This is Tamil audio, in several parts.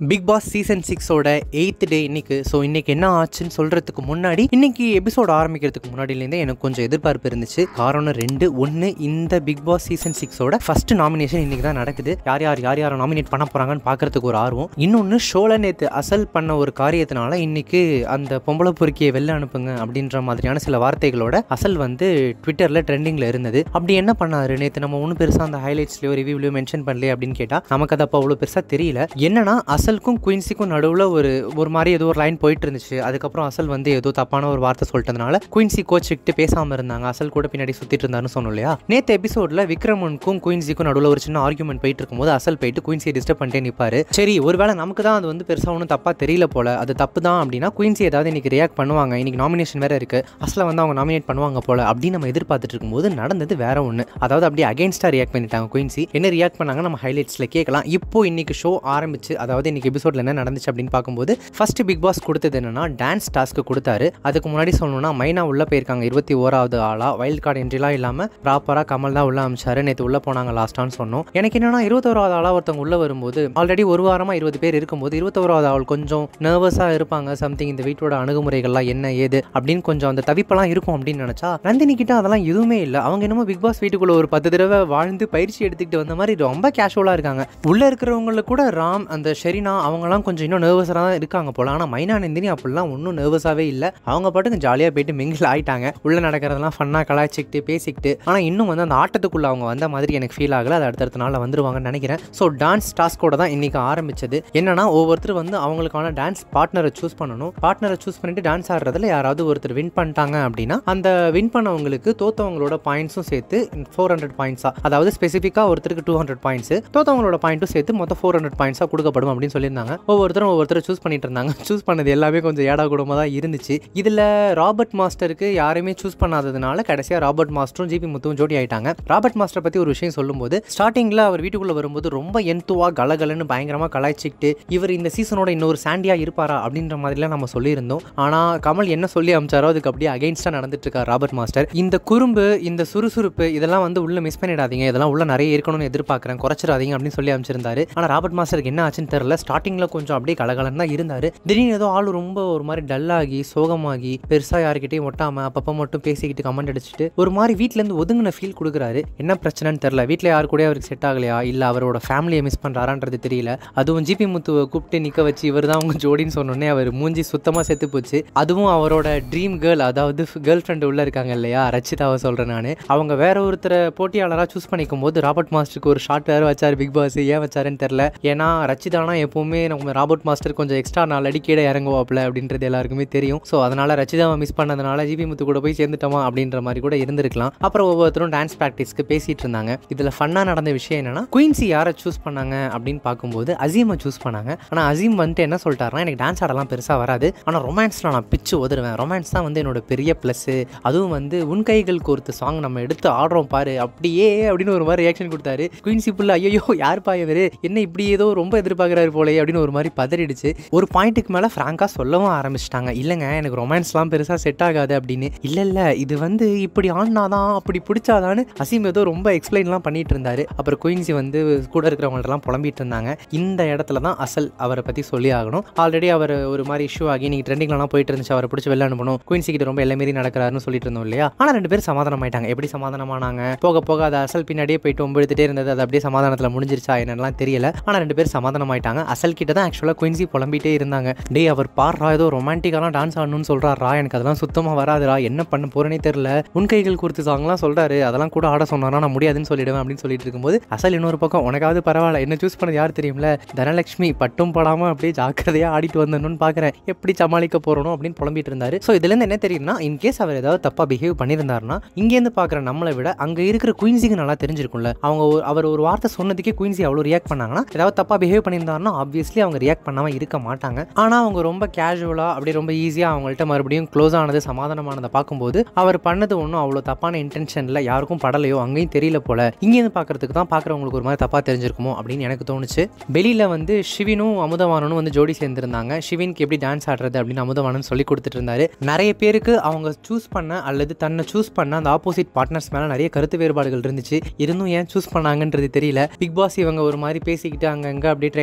பிக் பாஸ் சீசன் சிக்ஸோட எயித் டே இன்னைக்கு ஸோ இன்னைக்கு என்ன ஆச்சுன்னு சொல்றதுக்கு முன்னாடி இன்னைக்கு எபிசோட் ஆரம்பிக்கிறதுக்கு முன்னாடிலேருந்தே எனக்கு கொஞ்சம் எதிர்பார்ப்பு இருந்துச்சு காரணம் ரெண்டு ஒன்று இந்த பிக் பாஸ் சீசன் சிக்ஸோட ஃபர்ஸ்ட் நாமினேஷன் இன்னைக்கு தான் நடக்குது யார் யார் யார் யாரை நாமினேட் பண்ண போறாங்கன்னு பார்க்கறதுக்கு ஒரு ஆர்வம் இன்னொன்று ஷோல நேற்று அசல் பண்ண ஒரு காரியத்தினால இன்னைக்கு அந்த பொம்பளை பொறுக்கியை வெளில அனுப்புங்க அப்படின்ற மாதிரியான சில வார்த்தைகளோட அசல் வந்து ட்விட்டரில் ட்ரெண்டிங்கில் இருந்தது அப்படி என்ன பண்ணாரு நேற்று நம்ம ஒன்றும் பெருசாக அந்த ஹைலைட்ஸ்லையோ ரிவ்யூலையோ மென்ஷன் பண்ணலையே அப்படின்னு கேட்டால் நமக்கு அது அப்போ அவ்வளோ பெருசாக தெரியல என்னன்னா அசலுக்கும் குயின்ஸிக்கும் நடுவில் ஒரு ஒரு மாதிரி ஏதோ ஒரு லைன் போயிட்டு இருந்துச்சு அதுக்கப்புறம் அசல் வந்து ஏதோ தப்பான ஒரு வார்த்தை சொல்லிட்டதுனால குயின்சி கோச்சிக்கிட்டு பேசாமல் இருந்தாங்க அசல் கூட பின்னாடி சுற்றிட்டு இருந்தாருன்னு சொன்னோம் இல்லையா நேற்று எபிசோடில் விக்ரமனுக்கும் குயின்ஸிக்கும் நடுவில் ஒரு சின்ன ஆர்குமெண்ட் போயிட்டு இருக்கும்போது அசல் போயிட்டு குயின்சியை டிஸ்டர்ப் பண்ணிட்டே நிற்பாரு சரி ஒருவேளை நமக்கு தான் அது வந்து பெருசாக ஒன்றும் தப்பாக தெரியல போல அது தப்பு தான் அப்படின்னா குயின்சி ஏதாவது இன்னைக்கு ரியாக்ட் பண்ணுவாங்க இன்னைக்கு நாமினேஷன் வேற இருக்கு அசலை வந்து அவங்க நாமினேட் பண்ணுவாங்க போல அப்படின்னு நம்ம எதிர்பார்த்துட்டு இருக்கும்போது நடந்தது வேற ஒன்று அதாவது அப்படியே அகைன்ஸ்டாக ரியாக்ட் பண்ணிட்டாங்க குயின்சி என்ன ரியாக்ட் பண்ணாங்க நம்ம ஹைலைட்ஸில் கேட்கலாம் இப்போ இன்னைக்கு ஷோ ஆரம்பிச்சு அதாவது இன்னைக்கு எபிசோட்ல என்ன நடந்துச்சு அப்படின்னு பார்க்கும்போது ஃபர்ஸ்ட் பிக் பாஸ் கொடுத்தது என்னன்னா டான்ஸ் டாஸ்க்கு கொடுத்தாரு அதுக்கு முன்னாடி சொல்லணும்னா மைனா உள்ள போயிருக்காங்க இருபத்தி ஓராவது ஆளா வைல்ட் கார்டு என்ட்ரிலாம் இல்லாமல் ப்ராப்பராக கமல் தான் உள்ள அமிச்சாரு நேற்று உள்ள போனாங்க லாஸ்ட்டான்னு சொன்னோம் எனக்கு என்னன்னா இருபத்தோராவது ஆளா ஒருத்தவங்க உள்ள வரும்போது ஆல்ரெடி ஒரு வாரமா இருபது பேர் இருக்கும்போது இருபத்தோராவது ஆள் கொஞ்சம் நர்வஸாக இருப்பாங்க சம்திங் இந்த வீட்டோட அணுகுமுறைகள்லாம் என்ன ஏது அப்படின்னு கொஞ்சம் அந்த தவிப்பெல்லாம் இருக்கும் அப்படின்னு நினச்சா நந்தினி கிட்ட அதெல்லாம் எதுவுமே இல்லை அவங்க என்னமோ பிக் பாஸ் வீட்டுக்குள்ள ஒரு பத்து தடவை வாழ்ந்து பயிற்சி எடுத்துக்கிட்டு வந்த மாதிரி ரொம்ப கேஷுவலாக இருக்காங்க உள்ள இருக்கிறவங்கள கூட ராம் அந்த ஷெரினா அவங்கலாம் கொஞ்சம் இன்னும் நர்வஸாக தான் இருக்காங்க போல ஆனால் மைனா நந்தினி அப்படிலாம் ஒன்றும் நர்வஸாகவே இல்லை அவங்க பாட்டுக்கு ஜாலியாக போயிட்டு மிங்கில் ஆயிட்டாங்க உள்ள நடக்கிறதெல்லாம் ஃபன்னாக கலாய்ச்சிக்கிட்டு பேசிக்கிட்டு ஆனால் இன்னும் வந்து அந்த ஆட்டத்துக்குள்ள அவங்க வந்த மாதிரி எனக்கு ஃபீல் ஆகல அது அடுத்தடுத்த நாளில் வந்துருவாங்கன்னு நினைக்கிறேன் ஸோ டான்ஸ் டாஸ்கோட தான் இன்னைக்கு ஆரம்பிச்சது என்னன்னா ஒவ்வொருத்தர் வந்து அவங்களுக்கான டான்ஸ் பார்ட்னரை சூஸ் பண்ணணும் பார்ட்னரை சூஸ் பண்ணிட்டு டான்ஸ் ஆடுறதுல யாராவது ஒருத்தர் வின் பண்ணிட்டாங்க அப்படின்னா அந்த வின் பண்ணவங்களுக்கு தோத்தவங்களோட பாயிண்ட்ஸும் சேர்த்து ஃபோர் ஹண்ட்ரட் பாயிண்ட்ஸா அதாவது ஸ்பெசிஃபிக்காக ஒருத்தருக்கு டூ ஹண்ட்ரட் பாயிண்ட்ஸ் தோத்தவங்களோட பாயிண்ட்டும் சேர்த்து மொத்தம் ஃபோர் ஹண்ட்ரட் பாயிண்ட்ஸாக கொடுக்கப்படும் அப்படின்னு சொல்லியிருந்தாங்க ஒவ்வொருத்தரும் ஒவ்வொருத்தர் சூஸ் பண்ணிட்டு இருந்தாங்க சூஸ் பண்ணது எல்லாமே கொஞ்சம் ஏடா கூடமாக தான் இருந்துச்சு இதில் ராபர்ட் மாஸ்டருக்கு யாருமே சூஸ் பண்ணாததுனால கடைசியாக ராபர்ட் மாஸ்டரும் ஜிபி முத்துவும் ஜோடி ஆயிட்டாங்க ராபர்ட் மாஸ்டர் பற்றி ஒரு விஷயம் சொல்லும்போது ஸ்டார்டிங்கில் அவர் வீட்டுக்குள்ளே வரும்போது ரொம்ப என்துவா கலகலன்னு பயங்கரமாக கலாய்ச்சிக்கிட்டு இவர் இந்த சீசனோட இன்னொரு சாண்டியா இருப்பாரா அப்படின்ற மாதிரிலாம் நம்ம சொல்லியிருந்தோம் ஆனால் கமல் என்ன சொல்லி அமிச்சாரோ அதுக்கு அப்படியே அகைன்ஸ்டாக நடந்துட்டு இருக்கார் ராபர்ட் மாஸ்டர் இந்த குறும்பு இந்த சுறுசுறுப்பு இதெல்லாம் வந்து உள்ள மிஸ் பண்ணிடாதீங்க இதெல்லாம் உள்ள நிறைய இருக்கணும்னு எதிர்பார்க்குறேன் குறைச்சிடாதீங்க அப்படின்னு சொல்லி அமைச்சிருந்தாரு ஆனால் ராபர்ட் மாஸ்டருக்கு என்ன ஆச்சுன்னு தெரியல ஸ்டார்டிங்கில் கொஞ்சம் அப்படியே கலகலன்னு தான் இருந்தார் திடீர்னு ஏதோ ஆள் ரொம்ப ஒரு மாதிரி டல்லாகி சோகமாகி பெருசாக யார்கிட்டயும் ஒட்டாம அப்பப்போ மட்டும் பேசிக்கிட்டு கமெண்ட் அடிச்சுட்டு ஒரு மாதிரி வீட்டிலேருந்து ஒதுங்கின ஃபீல் கொடுக்குறாரு என்ன பிரச்சனைன்னு தெரியல வீட்டில் யாரு கூட அவருக்கு செட் ஆகலையா இல்லை அவரோட ஃபேமிலியை மிஸ் பண்ணுறாரான்றது தெரியல அதுவும் ஜிபி முத்துவை கூப்பிட்டு நிற்க வச்சு இவர் தான் அவங்க ஜோடின்னு சொன்னோன்னே அவர் மூஞ்சி சுத்தமாக செத்து போச்சு அதுவும் அவரோட ட்ரீம் கேர்ள் அதாவது கேர்ள் ஃப்ரெண்டு உள்ள இருக்காங்க இல்லையா ரச்சிதாவை சொல்கிறேன் நான் அவங்க வேற ஒருத்தரை போட்டியாளராக சூஸ் பண்ணிக்கும் போது ராபர்ட் மாஸ்டருக்கு ஒரு ஷார்ட் வேறு வச்சார் பிக் பாஸ் ஏன் வச்சாருன்னு தெரில ஏன்னா ரச்சிதானா எப்பவுமே நம்ம ராபர்ட் மாஸ்டர் கொஞ்சம் எக்ஸ்ட்ரா நாலு அடி கீழே இறங்குவாப்ல அப்படின்றது எல்லாருக்குமே தெரியும் ஸோ அதனால ரச்சிதாவை மிஸ் பண்ணதுனால ஜிபி முத்து கூட போய் சேர்ந்துட்டோமா அப்படின்ற மாதிரி கூட இருந்திருக்கலாம் அப்புறம் ஒவ்வொருத்தரும் டான்ஸ் ப்ராக்டிஸ்க்கு பேசிட்டு இருந்தாங்க இதில் ஃபன்னாக நடந்த விஷயம் என்னன்னா குயின்சி யாரை சூஸ் பண்ணாங்க அப்படின்னு பார்க்கும்போது அசீமை சூஸ் பண்ணாங்க ஆனால் அசீம் வந்துட்டு என்ன சொல்லிட்டாருன்னா எனக்கு டான்ஸ் ஆடலாம் பெருசாக வராது ஆனால் ரொமான்ஸில் நான் பிச்சு உதருவேன் ரொமான்ஸ் தான் வந்து என்னோட பெரிய ப்ளஸ்ஸு அதுவும் வந்து உன் கைகள் கோர்த்து சாங் நம்ம எடுத்து ஆடுறோம் பாரு அப்படியே அப்படின்னு ஒரு மாதிரி ரியாக்ஷன் கொடுத்தாரு குயின்சி புள்ள ஐயோ யார் பாயவர் என்ன இப்படி ஏதோ ரொம்ப எதிர்பார்க்குறாரு போலே அப்படின்னு ஒரு மாதிரி பதறிடுச்சு ஒரு பாயிண்ட்டுக்கு மேலே ஃப்ராங்காக சொல்லவும் ஆரம்பிச்சிட்டாங்க இல்லைங்க எனக்கு ரொமான்ஸ்லாம் பெருசாக செட் ஆகாது அப்படின்னு இல்லை இல்லை இது வந்து இப்படி ஆடினாதான் அப்படி பிடிச்சாதான்னு அசீம் ஏதோ ரொம்ப எக்ஸ்பிளைன்லாம் பண்ணிட்டு இருந்தாரு அப்புறம் குயின்சி வந்து கூட இருக்கிறவங்கள்ட்டலாம் புலம்பிட்டு இருந்தாங்க இந்த இடத்துல தான் அசல் அவரை பற்றி சொல்லி ஆகணும் ஆல்ரெடி அவர் ஒரு மாதிரி இஷ்யூ ஆகி நீங்கள் ட்ரெண்டிங்லாம் போயிட்டு இருந்துச்சு அவரை பிடிச்சி வெளில அனுப்பணும் குயின்சி கிட்ட ரொம்ப எல்லா மாரி நடக்கிறாருன்னு சொல்லிட்டு இருந்தோம் இல்லையா ஆனால் ரெண்டு பேரும் சமாதானம் ஆயிட்டாங்க எப்படி சமாதானமானாங்க போக போக அது அசல் பின்னாடியே போயிட்டு ஒம்பெடுத்துட்டே இருந்தது அது அப்படியே சமாதானத்தில் முடிஞ்சிருச்சா என்னெல்லாம் தெரியல ஆனால் ரெண்டு பேரும் சமாதானம் ஆயிட்டாங்க அசல் கிட்ட தான் ஆக்சுவலாக குயின்சி புலம்பிட்டே இருந்தாங்க டே அவர் பாடுறா ஏதோ ரொமான்டிக்காலாம் டான்ஸ் ஆடணும்னு சொல்கிறாரா எனக்கு அதெல்லாம் சுத்தமாக வராதுடா என்ன பண்ண போறேனே தெரியல உன் கைகள் கொடுத்து சாங்லாம் சொல்றாரு அதெல்லாம் கூட ஆட சொன்னாரா நான் முடியாதுன்னு சொல்லிடுவேன் அப்படின்னு சொல்லிட்டு இருக்கும்போது அசல் இன்னொரு பக்கம் உனக்காவது பரவாயில்ல என்ன சூஸ் பண்ணது யார் தெரியும்ல தனலட்சுமி பட்டும் படாம அப்படியே ஜாக்கிரதையா ஆடிட்டு வந்தணும்னு பார்க்குறேன் எப்படி சமாளிக்க போறோம் அப்படின்னு புலம்பிட்டு இருந்தாரு ஸோ இதுலேருந்து என்ன தெரியும்னா இன்கேஸ் அவர் ஏதாவது தப்பா பிஹேவ் பண்ணியிருந்தாருன்னா இங்கேருந்து பார்க்குற நம்மளை விட அங்கே இருக்கிற குயின்சிக்கு நல்லா தெரிஞ்சிருக்கும்ல அவங்க ஒரு- அவர் ஒரு வார்த்தை சொன்னதுக்கே குயின்சி அவ்வளோ ரியாக்ட் பண்ணாங்கன்னா ஏதாவது தப்பா பிஹேவ் பண்ணியிருந்தாருன்னா ஆப்வியஸ்லி அவங்க ரியாக்ட் பண்ணாமல் இருக்க மாட்டாங்க ஆனால் அவங்க ரொம்ப கேஷுவலாக அப்படியே ரொம்ப ஈஸியாக அவங்கள்ட்ட மறுபடியும் க்ளோஸ் ஆனது சமாதானமானதை பார்க்கும்போது அவர் பண்ணது ஒன்றும் அவ்வளோ தப்பான இன்டென்ஷனில் யாருக்கும் படலையோ அங்கேயும் தெரியல போல இங்கேருந்து பார்க்கறதுக்கு தான் பார்க்குறவங்களுக்கு ஒரு மாதிரி தப்பாக தெரிஞ்சிருக்குமோ அப்படின்னு எனக்கு தோணுச்சு வெளியில் வந்து சிவினும் அமுதவானனும் வந்து ஜோடி சேர்ந்திருந்தாங்க சிவினுக்கு எப்படி டான்ஸ் ஆடுறது அப்படின்னு அமுதவானன் சொல்லி கொடுத்துட்டு இருந்தாரு நிறைய பேருக்கு அவங்க சூஸ் பண்ண அல்லது தன்னை சூஸ் பண்ண அந்த ஆப்போசிட் பார்ட்னர்ஸ் மேலே நிறைய கருத்து வேறுபாடுகள் இருந்துச்சு இருந்தும் ஏன் சூஸ் பண்ணாங்கன்றது தெரியல பிக் பாஸ் இவங்க ஒரு மாதிரி பேசிக்கிட்டு அங்கங்கே அப்படியே ட்ரைனிங் எடுத்துட்டுலாம்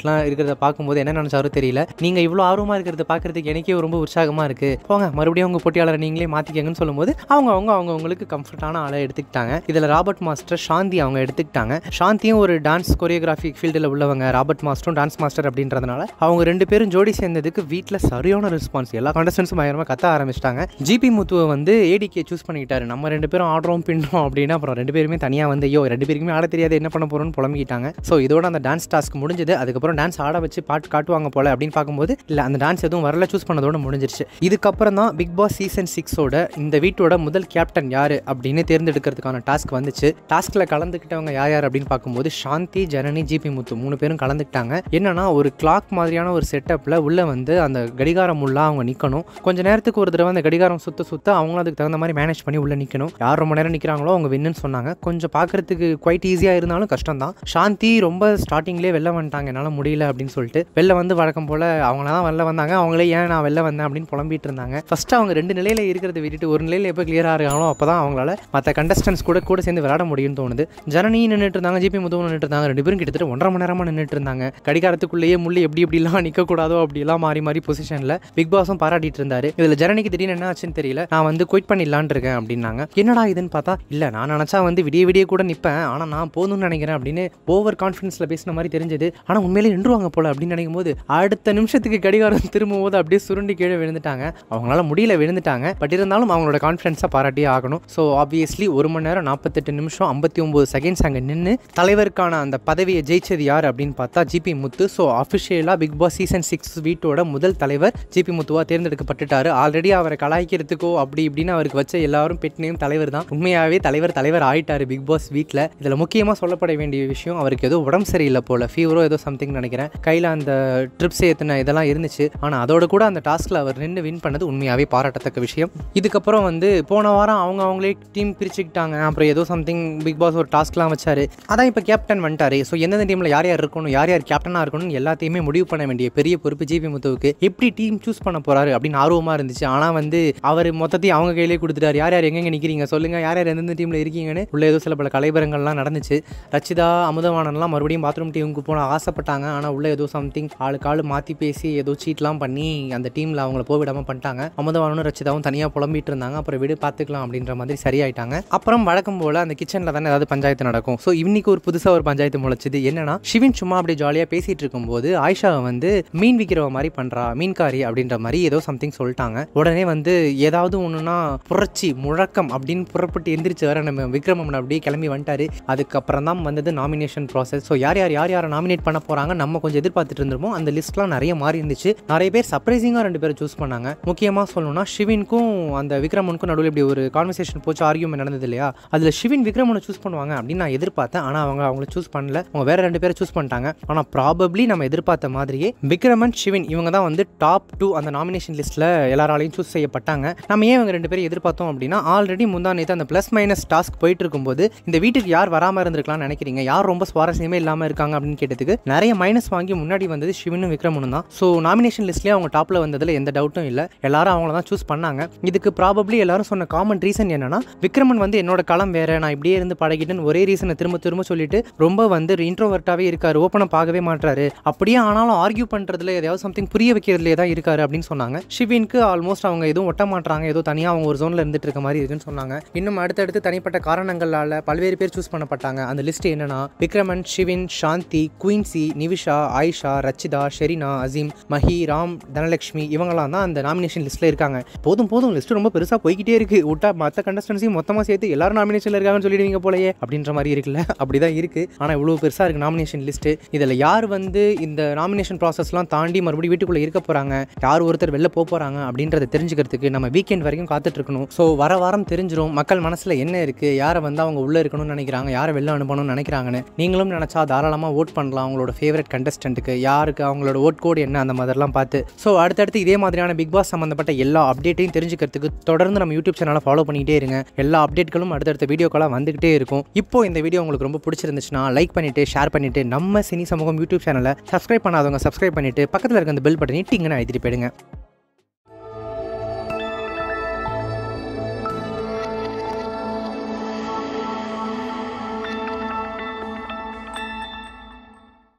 ஜட்ஜ்மெண்ட்லாம் இருக்கிறத பார்க்கும்போது என்ன நினச்சாரோ தெரியல நீங்கள் இவ்வளோ ஆர்வமாக இருக்கிறத பார்க்குறதுக்கு எனக்கே ரொம்ப உற்சாகமாக இருக்குது போங்க மறுபடியும் உங்கள் போட்டியாளரை நீங்களே மாற்றிக்கங்கன்னு சொல்லும்போது அவங்க அவங்க அவங்க அவங்களுக்கு கம்ஃபர்டான ஆளை எடுத்துக்கிட்டாங்க இதில் ராபர்ட் மாஸ்டர் சாந்தி அவங்க எடுத்துக்கிட்டாங்க சாந்தியும் ஒரு டான்ஸ் கொரியோகிராஃபி ஃபீல்டில் உள்ளவங்க ராபர்ட் மாஸ்டரும் டான்ஸ் மாஸ்டர் அப்படின்றதுனால அவங்க ரெண்டு பேரும் ஜோடி சேர்ந்ததுக்கு வீட்டில் சரியான ரெஸ்பான்ஸ் எல்லா கண்டஸ்டன்ஸும் பயங்கரமாக கத்த ஆரம்பிச்சிட்டாங்க ஜிபி முத்துவை வந்து ஏடிகே சூஸ் பண்ணிக்கிட்டாரு நம்ம ரெண்டு பேரும் ஆடுறோம் பின்றோம் அப்படின்னா அப்புறம் ரெண்டு பேருமே தனியாக வந்து ஐயோ ரெண்டு பேருக்குமே ஆட தெரியாது என்ன பண்ண போகிறோம்னு புலம்பிக்கிட்டாங்க ஸோ இதோட அந்த டான்ஸ் டாஸ்க் முடிஞ்சது அதுக்கப்புறம் டான்ஸ் ஆட வச்சு பாட்டு காட்டுவாங்க போல அப்படின்னு பார்க்கும்போது இல்லை அந்த டான்ஸ் எதுவும் வரல சூஸ் பண்ணதோட முடிஞ்சிருச்சு இதுக்கப்புறம் தான் பிக் பாஸ் சீசன் சிக்ஸோட இந்த வீட்டோட முதல் கேப்டன் யார் அப்படின்னு தேர்ந்தெடுக்கிறதுக்கான டாஸ்க் வந்துச்சு டாஸ்கில் கலந்துக்கிட்டவங்க யார் யார் அப்படின்னு பார்க்கும்போது சாந்தி ஜனனி ஜிபி முத்து மூணு பேரும் கலந்துக்கிட்டாங்க என்னன்னா ஒரு கிளாக் மாதிரியான ஒரு செட்டப்பில் உள்ள வந்து அந்த கடிகாரம் உள்ள அவங்க நிற்கணும் கொஞ்ச நேரத்துக்கு ஒரு தடவை அந்த கடிகாரம் சுத்த சுத்த அவங்களும் அதுக்கு தகுந்த மாதிரி மேனேஜ் பண்ணி உள்ள நிற்கணும் யார் ரொம்ப நேரம் நிற்கிறாங்களோ அவங்க வின்னுன்னு சொன்னாங்க கொஞ்சம் பார்க்கறதுக்கு குவைட் ஈஸியாக இருந்தாலும் கஷ்டம் தான் சாந்தி ரொம்ப ஸ்டார்டிங்லேயே வெளில வந்துட்டாங்க என்னால் முடியல அப்படின்னு சொல்லிட்டு வெளில வந்து வழக்கம் போல் அவங்க தான் வெளில வந்தாங்க அவங்களே ஏன் நான் வெளில வந்தேன் அப்படின்னு புலம்பிட்டு இருந்தாங்க ஃபர்ஸ்ட் அவங்க ரெண்டு நிலையில இருக்கிறத விட்டுட்டு ஒரு நிலையில் எப்போ கிளியராக இருக்காங்களோ அப்போ தான் அவங்களால மற்ற கண்டஸ்டன்ஸ் கூட கூட சேர்ந்து விளையாட முடியும்னு தோணுது ஜனனி நின்றுட்டு இருந்தாங்க ஜிபி முதுவும் நின்றுட்டு இருந்தாங்க ரெண்டு பேரும் கிட்டத்தட்ட ஒன்றரை மணி நேரமாக நின்றுட்டு இருந்தாங்க கடிகாரத்துக்குள்ளேயே முள்ளு எப்படி எப்படிலாம் நிற்கக்கூடாதோ அப்படிலாம் மாறி மாறி பொசிஷனில் பிக் பாஸும் பாராட்டிட்டு இருந்தாரு இதில் ஜனனிக்கு திடீர்னு என்ன ஆச்சுன்னு தெரியல நான் வந்து குயிட் பண்ணிடலான் இருக்கேன் அப்படின்னாங்க என்னடா இதுன்னு பார்த்தா இல்லை நான் நினச்சா வந்து விடிய விடிய கூட நிற்பேன் ஆனால் நான் போதும்னு நினைக்கிறேன் அப்படின்னு ஓவர் கான்ஃபிடன்ஸில் பேசின மாதிரி தெரிஞ்சது ஆனால் உண்மையிலே நின்றுவாங்க போல அப்படின்னு நினைக்கும் போது அடுத்த நிமிஷத்துக்கு கடிகாரம் திரும்பும் போது அப்படியே சுருண்டி கீழே விழுந்துட்டாங்க அவங்களால முடியல விழுந்துட்டாங்க பட் இருந்தாலும் அவங்களோட கான்ஃபிடன்ஸை பாராட்டியே ஆகணும் ஸோ ஆப்வியஸ்லி ஒரு மணி நேரம் நாற்பத்தெட்டு நிமிஷம் ஐம்பத்தி ஒம்பது செகண்ட்ஸ் அங்கே நின்று தலைவருக்கான அந்த பதவியை ஜெயிச்சது யார் அப்படின்னு பார்த்தா ஜிபி முத்து ஸோ அஃபிஷியலாக பிக் பாஸ் சீசன் சிக்ஸ் வீட்டோட முதல் தலைவர் ஜிபி முத்துவா தேர்ந்தெடுக்கப்பட்டுட்டாரு ஆல்ரெடி அவரை கலாய்க்கிறதுக்கோ அப்படி இப்படின்னு அவருக்கு வச்ச எல்லாரும் பெட் நேம் தலைவர் தான் உண்மையாகவே தலைவர் தலைவர் ஆயிட்டாரு பிக் பாஸ் வீட்டில் இதில் முக்கியமாக சொல்லப்பட வேண்டிய விஷயம் அவருக்கு ஏதோ உடம்பு சரியில்லை போல ஃபீவரோ ஏதோ சம்திங் நினைக்கிறேன் கையில் அந்த ட்ரிப்ஸ் ஏற்றின இதெல்லாம் இருந்துச்சு ஆனால் அதோட கூட அந்த டாஸ்கில் அவர் நின்று வின் பண்ணது உண்மையாகவே பாராட்டத்தக்க விஷயம் இதுக்கப்புறம் வந்து போன வாரம் அவங்க அவங்களே டீம் பிரிச்சுக்கிட்டாங்க அப்புறம் ஏதோ சம்திங் பிக் பாஸ் ஒரு டாஸ்க்லாம் வச்சாரு அதான் இப்போ கேப்டன் வந்துட்டாரு ஸோ எந்தெந்த டீமில் யார் யார் இருக்கணும் யார் யார் கேப்டனாக இருக்கணும்னு எல்லாத்தையுமே முடிவு பண்ண வேண்டிய பெரிய பொறுப்பு ஜிபி முத்துவுக்கு எப்படி டீம் சூஸ் பண்ண போறாரு அப்படின்னு ஆர்வமாக இருந்துச்சு ஆனால் வந்து அவர் மொத்தத்தையும் அவங்க கையிலே கொடுத்துட்டாரு யார் யார் எங்கெங்க நிற்கிறீங்க சொல்லுங்க யார் யார் எந்தெந்த டீமில் இருக்கீங்கன்னு உள்ள ஏதோ சில பல கலைபரங்கள்லாம் நடந்துச்சு ரச்சிதா அமுதவாணன்லாம் மறுபடியும் பாத்ரூம் டீமுக்கு போன ஆசைப்பட்டாங்க ஆனால் உள்ள ஏதோ சம்திங் ஆளுக்கு ஆள் மாற்றி பேசி ஏதோ சீட்லாம் பண்ணி அந்த டீமில் அவங்கள போக விடாமல் பண்ணிட்டாங்க அமுதவாணனும் ரச்சிதாவும் தனியாக புலம்பிட்டு இருந்தாங்க அப்புறம் விடு பார்த்துக்கலாம் அப்படின்ற மாதிரி சரியாயிட்டாங்க அப்புறம் வழக்கம் போல் அந்த கிச்சனில் தானே ஏதாவது பஞ்சாயத்து நடக்கும் ஸோ இன்னைக்கு ஒரு புதுசாக ஒரு பஞ்சாயத்து முளைச்சது என்னன்னா சிவின் சும்மா அப்படியே ஜாலியாக பேசிட்டு இருக்கும்போது ஆயிஷாவை வந்து மீன் விற்கிறவ மாதிரி பண்ணுறா மீன்காரி அப்படின்ற மாதிரி ஏதோ சம்திங் சொல்லிட்டாங்க உடனே வந்து ஏதாவது ஒன்றுனா புரட்சி முழக்கம் அப்படின்னு புறப்பட்டு எந்திரிச்சு வர நம்ம விக்ரமன் அப்படியே கிளம்பி வந்துட்டாரு அதுக்கப்புறம் தான் வந்தது நாமினேஷன் ப்ராசஸ் ஸோ யார் யார் யார் யாரை நாமினேட் பண்ண போகிறாங்க நம்ம கொஞ்சம் எதிர்பார்த்துட்டு இருந்திருப்போம் அந்த லிஸ்ட்லாம் நிறைய மாறி இருந்துச்சு நிறைய பேர் சர்ப்ரைசிங்காக ரெண்டு பேரும் சூஸ் பண்ணாங்க முக்கியமாக சொல்லணும்னா ஷிவின்க்கும் அந்த விக்ரமனுக்கும் நடுவில் இப்படி ஒரு கான்வர்சேஷன் போச்சு ஆர்கியூமெண்ட் நடந்தது இல்லையா அதில் ஷிவின் விக்ரமனை சூஸ் பண்ணுவாங்க அப்படின்னு நான் எதிர்பார்த்தேன் ஆனால் அவங்க அவங்கள சூஸ் பண்ணல அவங்க வேற ரெண்டு பேரை சூஸ் பண்ணிட்டாங்க ஆனால் ப்ராபப்ளி நம்ம எதிர்பார்த்த மாதிரியே விக்ரமன் ஷிவின் இவங்க தான் வந்து டாப் டூ அந்த நாமினேஷன் லிஸ்ட்டில் எல்லாராலையும் சூஸ் செய்யப்பட்டாங்க நம்ம ஏன் இவங்க ரெண்டு பேரும் எதிர்பார்த்தோம் அப்படின்னா ஆல்ரெடி முந்தா நேற்று அந்த ப்ளஸ் மைனஸ் டாஸ்க் போயிட்டு இருக்கும்போது இந்த வீட்டுக்கு யார் வராமல் இருந்திருக்கலாம்னு நினைக்கிறீங்க யார் ரொம்ப சுவாரஸ்யமே இல்லாமல் இருக்காங்க அப்படின்னு கேட்டதுக்கு நிறைய மைனஸ் வாங்கி முன்னாடி வந்தது சிவனும் விக்ரமனும் தான் ஸோ நாமினேஷன் லிஸ்ட்லேயே அவங்க டாப்பில் வந்ததில் எந்த டவுட்டும் இல்லை எல்லாரும் அவங்கள தான் சூஸ் பண்ணாங்க இதுக்கு ப்ராபப்ளி எல்லாரும் சொன்ன காமன் ரீசன் என்னன்னா விக்ரமன் வந்து என்னோட களம் வேற நான் இப்படியே இருந்து பழகிட்டேன்னு ஒரே ரீசனை திரும்ப திரும்ப சொல்லிட்டு ரொம்ப வந்து இன்ட்ரோவர்ட்டாகவே இருக்காரு ஓப்பனாக பார்க்கவே மாட்டாரு அப்படியே ஆனாலும் ஆர்கியூ பண்ணுறதுல எதையாவது சம்திங் புரிய வைக்கிறதுலே தான் இருக்காரு அப்படின்னு சொன்னாங்க ஷிவின்க்கு ஆல்மோஸ்ட் அவங்க எதுவும் ஒட்ட மாட்டாங்க ஏதோ தனியாக அவங்க ஒரு ஜோனில் இருந்துட்டு இருக்க மாதிரி இருக்குன்னு சொன்னாங்க இன்னும் அடுத்தடுத்து தனிப்பட்ட காரணங்களால் பல்வேறு பேர் சூஸ் பண்ணப்பட்டாங்க அந்த லிஸ்ட் என்னன்னா விக்ரமன் ஷிவின் சாந்தி குயின்சி நிவிஷா ஆயிஷா ரச்சிதா ஷெரினா அசீம் மஹி ராம் தனலட்சுமி இவங்கெல்லாம் தான் அந்த நாமினேஷன் லிஸ்ட்டில் இருக்காங்க போதும் போதும் லிஸ்ட் ரொம்ப பெருசாக போய்கிட்டே இருக்கு விட்டா மற்ற கண்டஸ்டன்ஸையும் மொத்தமாக சேர்த்து எல்லாரும் நாமினேஷனில் இருக்காங்கன்னு சொல்லிடுவீங்க போலயே அப்படின்ற மாதிரி இருக்குல்ல அப்படிதான் இருக்கு ஆனால் இவ்வளோ பெருசாக இருக்கு நாமினேஷன் லிஸ்ட்டு இதில் யார் வந்து இந்த நாமினேஷன் ப்ராசஸ்லாம் தாண்டி மறுபடியும் வீட்டுக்குள்ளே இருக்க போகிறாங்க யார் ஒருத்தர் வெளில போக போகிறாங்க அப்படின்றத தெரிஞ்சுக்கிறதுக்கு நம்ம வீக்கெண்ட் வரைக்கும் காத்துட்டு இருக்கணும் ஸோ வர வாரம் தெரிஞ்சிரும் மக்கள் மனசில் என்ன இருக்குது யாரை வந்து அவங்க உள்ளே இருக்கணும்னு நினைக்கிறாங்க யாரை வெளில அனுப்பணும்னு நினைக்கிறாங்கன்னு நீங்களும் நினச்சா தாராளமாக ஓட் பண்ணலாம் அவங்களோட ஃபேவரட் கண்டஸ்டன்ட்டுக்கு யாருக்கு அவங்களோட ஓட் கோடு என்ன அந்த மாதிரிலாம் பார்த்து ஸோ அடுத்தடுத்து இதே மாதிரியான பிக் பாஸ் சம்மந்தப்பட்ட எல்லா அப்டேட்டையும் தெரிஞ்சுக்கிறதுக்கு தொடர்ந்து நம்ம யூடியூப் சேனலை ஃபாலோ பண்ணிக்கிட்டே இருங்க எல்லா அப்டேட்களும் அடுத்தடுத்த வீடியோக்கெல்லாம் வந்துகிட்டே இருக்கும் இப்போ இந்த வீடியோ உங்களுக்கு ரொம்ப பிடிச்சிருந்துச்சுன்னா லைக் பண்ணிட்டு ஷேர் பண்ணிட்டு நம்ம சினி சமூகம் யூடியூப் சேனலை சப்ஸ்கிரைப் பண்ணாதவங்க சப்ஸ்கிரைப் பண்ணிட்டு பக்கத்தில் இருக்க அந்த பெல் பட்டனை டிங்கன்னு எழுதிட்டு போயிடுங்க